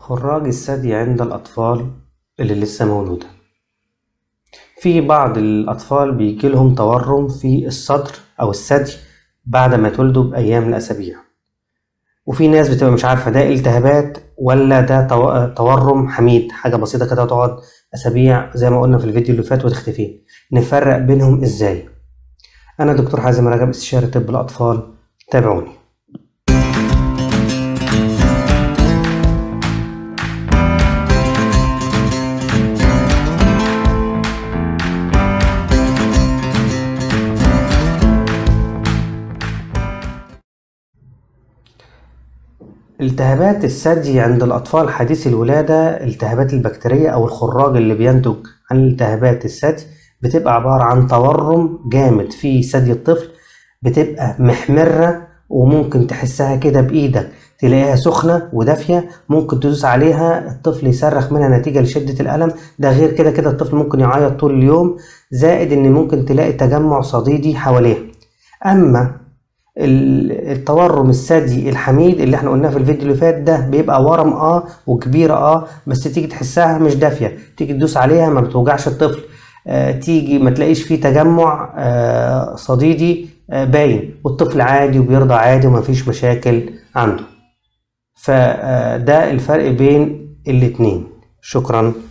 خراج الثدي عند الأطفال اللي لسه مولودة في بعض الأطفال بيجيلهم تورم في الصدر أو الثدي بعد ما يتولدوا بأيام الأسابيع وفي ناس بتبقى مش عارفة ده التهابات ولا ده تو- تورم حميد حاجة بسيطة كده تقعد أسابيع زي ما قلنا في الفيديو اللي فات وتختفي نفرق بينهم إزاي أنا دكتور حازم رجب استشاري طب الأطفال تابعوني التهابات الثدي عند الأطفال حديثي الولادة التهابات البكتيرية أو الخراج اللي بينتج عن التهابات الثدي بتبقى عبارة عن تورم جامد في ثدي الطفل بتبقى محمرة وممكن تحسها كده بإيدك تلاقيها سخنة ودافية ممكن تدوس عليها الطفل يصرخ منها نتيجة لشدة الألم ده غير كده كده الطفل ممكن يعيط طول اليوم زائد إن ممكن تلاقي تجمع صديدي حواليها أما ال- التورم الثدي الحميد اللي احنا قلناه في الفيديو اللي فات ده بيبقى ورم اه وكبيرة اه بس تيجي تحسها مش دافية تيجي تدوس عليها ما بتوجعش الطفل آه تيجي ما تلاقيش فيه تجمع آه صديدي آه باين والطفل عادي وبيرضع عادي وما فيش مشاكل عنده فده الفرق بين الاتنين شكرا